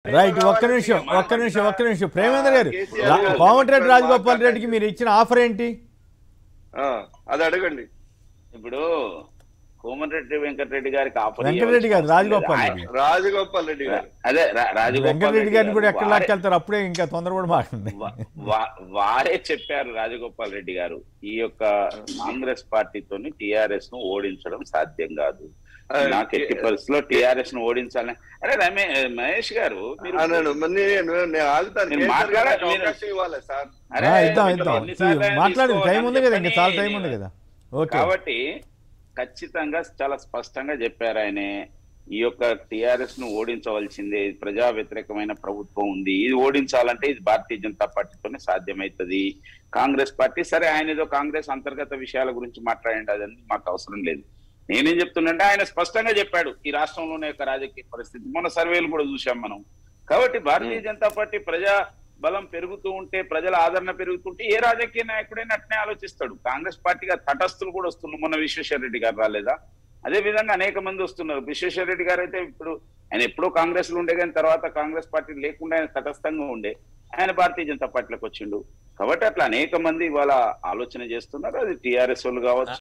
Right ఒక్క నిమిషం ఒక్క నిమిషం ఒక్క నిమిషం ప్రేమేంద్ర గారు కేసీఆర్ రా- గారు కోమటిరెడ్డి చెప్పారు, రాజగోపాల్ రెడ్డికి మీరు ఇచ్చిన ఆఫర్ ఏంటి ఆ, అది అడగండి ఇప్పుడు కోమటిరెడ్డి వెంకటరెడ్డి గారికి ఆఫర్ వెంకటరెడ్డి గారు, ఇవ్వాల్సిన అవసరం రాజగోపాల్ లేదు. రెడ్డి. రాజగోపాల్ రెడ్డి గారు అదే రా- రాజగోపాల్ వెంకటరెడ్డి రెడ్డి గారిని కూడా గారు ఎక్కడ వారే- లాక్కెళ్తారు అప్పుడే ఇంకా తొందరపడి మాకండి వా- వా- వారే చెప్పారు రాజగోపాల్ రెడ్డి గారు ఈ యొక్క కాంగ్రెస్ పార్టీతోని టిఆర్ఎస్ ను ఓడించడం సాధ్యం కాదు నాకు ఎట్టి పరిస్థితుల్లో టిఆర్ఎస్ ను ఓడించాలని అరే రమే మహేష్ గారు మీరు అన్నాను మరి నేను నేను ఆగుతాను నేను కేసీఆర్ మాట్లాడ- గారికి నేను- అవకాశం ఇవ్వాలి సార్ అరే, ఆ, ఇద్దాం మీరు ఇద్దాం ఎన్నిసార్లు అయినా మాట్లాడి టైం ఉంది కదా ఇంకా తీసుకోవాలని చాలా టైం చెప్పని ఉంది కదా ఓకే కాబట్టి ఖచ్చితంగా చాలా స్పష్టంగా చెప్పారు ఆయనే ఈ యొక్క టిఆర్ఎస్ ను ఓడించవలసిందే ఇది ప్రజా వ్యతిరేకమైన ప్రభుత్వం ఉంది ఇది ఓడించాలంటే ఇది భారతీయ జనతా పార్టీతోనే సాధ్యమవుతుంది కాంగ్రెస్ పార్టీ సరే ఆయన ఏదో కాంగ్రెస్ అంతర్గత విషయాల గురించి మాట్లాడండి అదని మాకు అవసరం లేదు నేనేం చెప్తున్నంటే ఆయన స్పష్టంగా చెప్పాడు ఈ రాష్ట్రంలోనే యొక్క రాజకీయ పరిస్థితి మొన్న సర్వేలు కూడా చూసాం మనం కాబట్టి భారతీయ జనతా పార్టీ ప్రజా బలం పెరుగుతూ ఉంటే ప్రజల ఆదరణ పెరుగుతుంటే ఏ రాజకీయ నాయకుడైనా అట్నే ఆలోచిస్తాడు కాంగ్రెస్ పార్టీగా తటస్థులు కూడా వస్తున్నారు మొన్న విశ్వేశ్వర రెడ్డి గారు రాలేదా అదే విధంగా అనేక మంది వస్తున్నారు విశ్వేశ్వర రెడ్డి గారు అయితే ఇప్పుడు ఆయన ఎప్పుడో కాంగ్రెస్ లో ఉండే కానీ తర్వాత కాంగ్రెస్ పార్టీ లేకుండా ఆయన తటస్థంగా ఉండే ఆయన భారతీయ జనతా పార్టీలోకి వచ్చిండు కాబట్టి అట్లా అనేక మంది ఇవాళ ఆలోచన చేస్తున్నారు అది టిఆర్ఎస్ వాళ్ళు కావచ్చు